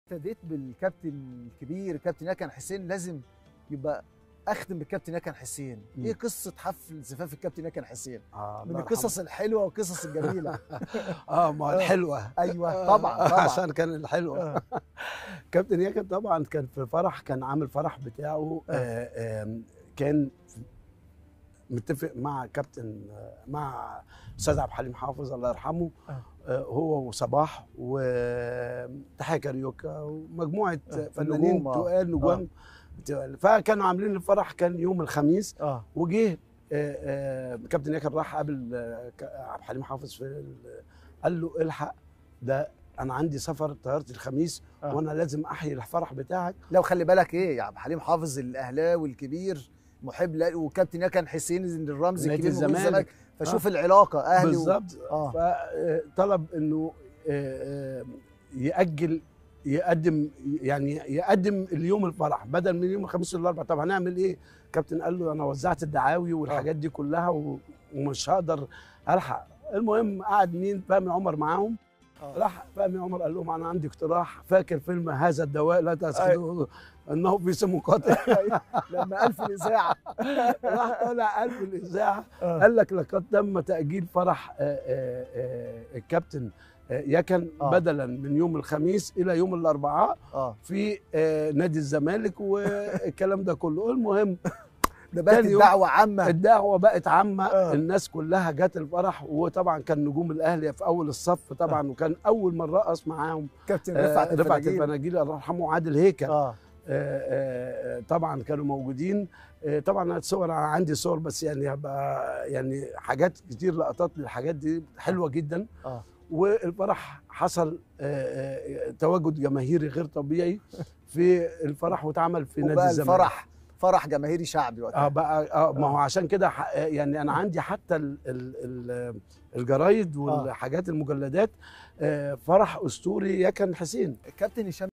ابتديت بالكابتن الكبير كابتن يكن حسين لازم يبقى اختم بالكابتن يكن حسين مم. ايه قصه حفل زفاف الكابتن يكن حسين آه من الله القصص الحلوه والقصص الجميله يرحمه. اه ما آه. الحلوه ايوه طبعا طبعا عشان كان الحلوه آه. كابتن ياكن طبعا كان في فرح كان عامل فرح بتاعه آه. آه آم، كان متفق مع كابتن آه، مع استاذ عبد الحليم حافظ الله يرحمه آه. آه، هو وصباح وتحية كاريوكا ومجموعة آه، فنانين نجوم، آه. تقال نجوم تقال. فكانوا عاملين الفرح كان يوم الخميس اه وجه آه، آه، كابتن ياكن راح قابل آه، ك- عبد الحليم حافظ في ال- قال له الحق ده انا عندي سفر طياره الخميس آه. وانا لازم احيي الفرح بتاعك لو خلي بالك ايه يا عبد الحليم حافظ الاهلاوي الكبير محب لا وكابتن يكن حسين الرمز نادي الكبير موجود في الزمالك. فشوف العلاقه اهلي و... بالظبط اه فطلب انه آه، آه، ياجل يقدم يعني يقدم اليوم الفرح بدل من يوم الخميس للاربعاء طب هنعمل ايه كابتن قال له انا وزعت الدعاوي والحاجات دي كلها و- ومش هقدر الحق المهم قعد مين فهمي عمر معاهم آه. راح فهمي عمر قال لهم انا عندي اقتراح فاكر فيلم هذا الدواء لا تاخذوه انه في سم قاتل لما الف الاذاعه راح طالع قلب الاذاعه آه. قال لك لقد تم تاجيل فرح آه، آه، آه، الكابتن آه، يكن آه. بدلا من يوم الخميس الى يوم الاربعاء اه في آه، نادي الزمالك والكلام ده كله المهم ده بقت تاني يوم الدعوه عامه الدعوه بقت عامه آه. الناس كلها جت الفرح وطبعا كان نجوم الاهلي في اول الصف طبعا وكان اول من رقص معاهم كابتن آه، رفعت رفعت الفناجيل الفناجيل الله يرحمه عادل هيكل اه آه، آه، طبعا كانوا موجودين آه، طبعا الصور أنا عندي صور بس يعني هبقى يعني حاجات كتير لقطات للحاجات دي حلوه جدا اه والفرح حصل آه، آه، تواجد جماهيري غير طبيعي في الفرح واتعمل في نادي وبقى الزمالك الفرح فرح جماهيري شعبي وقتها اه بقى اه ما هو آه. عشان كده ح- يعني انا عندي حتى ال ال ال الجرايد والحاجات المجلدات آه، فرح اسطوري يكن حسين الكابتن هشام